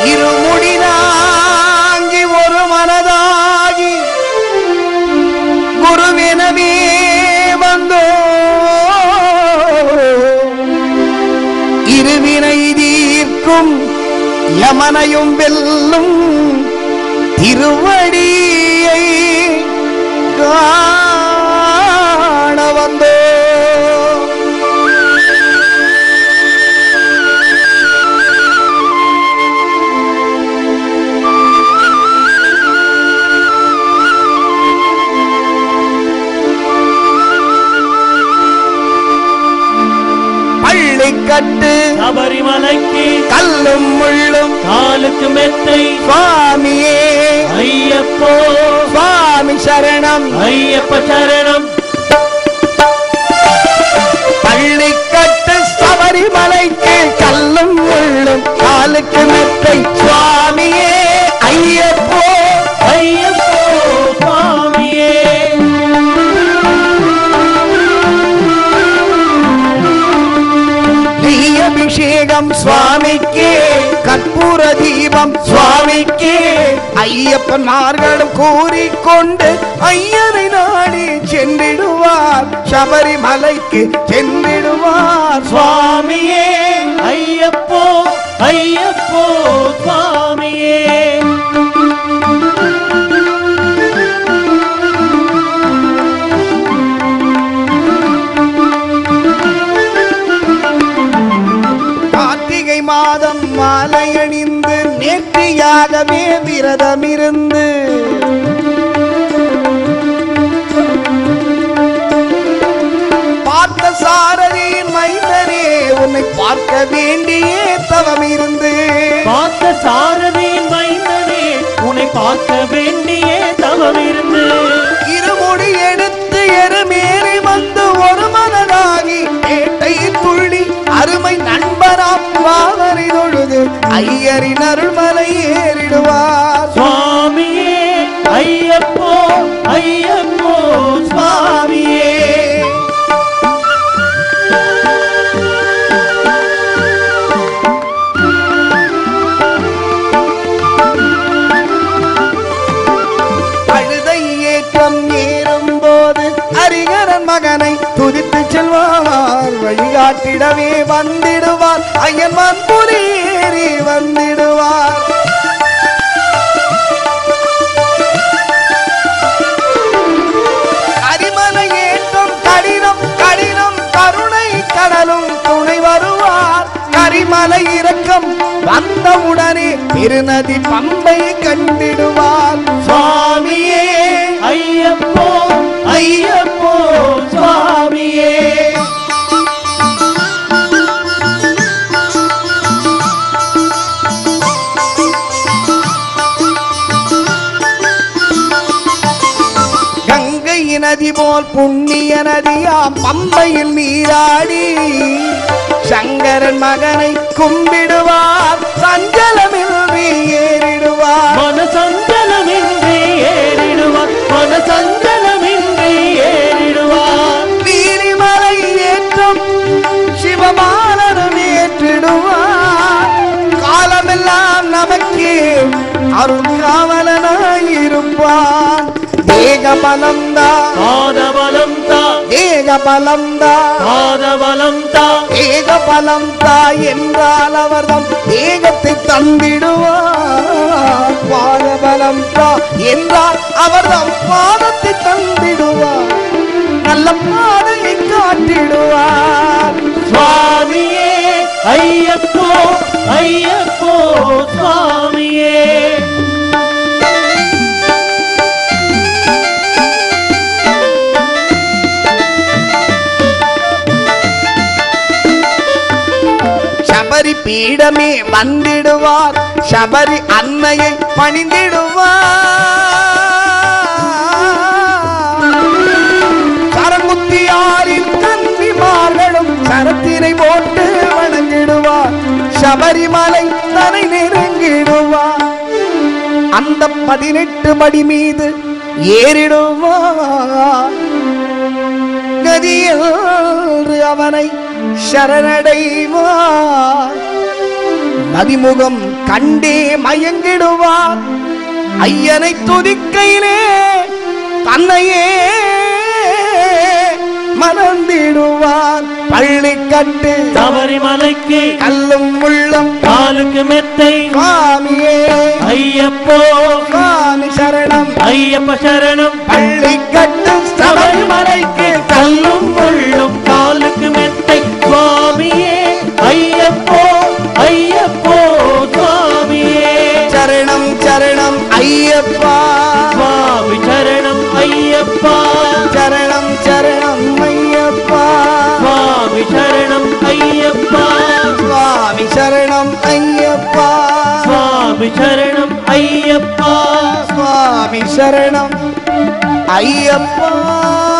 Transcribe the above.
இருமுடி தாங்கி ஒரு மனதாகி குருவினவே வந்தோ இருவினை தீர்க்கும் யமனையும் வெல்லும் திருவடியை காண வந்தோ பள்ளிக்கட்டு சபரிமலைக்கு கல்லும் முள்ளும் காலுக்கு மெத்தை சுவாமியே ஐயப்போ சுவாமி சரணம் ஐயப்ப சரணம் பள்ளிக்கட்டு சபரிமலைக்கு கல்லும் முள்ளும் காலுக்கு மெத்தை சுவாமியே ஐயப்போ ஐயப்போ சுவாமியே நெய் அபிஷேகம் சுவாமிக்கு கற்பூர தீபம் சுவாமிக்கு ஐயப்பன்மார்களும் கூறிக்கொண்டு ஐயனை நாடி சென்றிடுவார் சபரிமலைக்கு சென்றிடுவார் சுவாமியே ஐயப்போ ஐயப்போ சுவாமியே கார்த்திகை மாதம் மாலை அணிந்து நேர்த்தியாகவே விரதமிருந்து பார்த்த சாரதியின் மைந்தரே உன்னை பார்க்க வேண்டியே தவம் இருந்து பார்த்த சாரதியின் மைந்தனே உன்னை பார்க்க வேண்டியே தவம் இருந்து இருமுடி எடுத்து எருமேறி வந்து ஒரு மனதாகி பேட்டையில் துள்ளி அருமை நண்பராம் பாவனை தொழுது ஐயரின் அருள்மலை ஏறிடுவார் சுவாமியே ஐயப்போ ஐயப்போ சுவாமியே அழுதை ஏற்றம் ஏறும் போது அரிகரன் மகனை துதித்து செல்வார் வழிகாட்டிடவே வந்திடுவார் ஐயன் மன்புரி ஏறி வந்திடுவார் அரிமலை ஏற்றம் கடினம் கடினம் கருணை கடலும் துணை வருவார் கரிமலை இறக்கம் வந்தவுடனே திருநதி பம்பை கண்டிடுவார் சுவாமியே ஐயப்போ ஐயப்போ சுவாமியே கங்கை நதி போல் புண்ணிய நதியாம் பம்பையில் நீராடி சங்கரன் மகனை கும்பிடுவார் சஞ்சலமின்றி ஏறிடுவார் மனசஞ்சலமின்றி ஏறிடுவார் மனசஞ்சலமின்றி ஏறிடுவார் நீலிமலை ஏற்றம் சிவபாலனும் ஏற்றிடுவார் காலமெல்லாம் நமக்கு அருள் காவலனாயிருப்பான் தேக பலம்தான் பாதபலம் தா தேக பலம்தான் பாதபலம் தா தேக பலம் தாய் என்றால் அவர்தம் தேகத்தை தந்திடுவார் பாத பலம் தா என்றால் அவர்தம் பாதத்தை தந்திடுவார் நல்ல பாதையை காட்டிடுவார் சுவாமியே ஐயப்போ ஐயப்போ சுவாமியே சபரி பீடமே வந்திடுவார் சபரி அன்னையை பணிந்திடுவார் சரமுத்தியாரின் கன்னிமார்களும் சரத்தினை போட்டு வணங்கிடுவார் சபரிமலை தனை நெருங்கிடுவார் அந்த பதினெட்டு மடி மீது ஏறிடுவார் கதியில் அவனை சரணடைவார் நதிமுகம் கண்டே மயங்கிடுவார் ஐயனை துதிக்கையிலே தன்னையே மறந்திடுவார் பள்ளி கட்டு சபரிமலைக்கு கல்லும் உள்ளம் காலுக்கு மெத்தை சுவாமியே ஐயப்போ சுவாமி சரணம் ஐயப்ப சரணம் பள்ளி கட்டு சபரிமலைக்கு கல்லும் முள்ளும் காலுக்கு மெத்தை சுவாமியே ஐயப்போ ஐயப்போ சுவாமியே சரணம் சரணம் ஐயப்பா சுவாமி சரணம் ஐயப்பா சரணம் சரணம் ஐயப்பா சுவாமி சரணம் ஐயப்பா சுவாமி சரணம் ஐயப்பா சுவாமி சரணம் ஐயப்பா சுவாமி சரணம் ஐயப்பா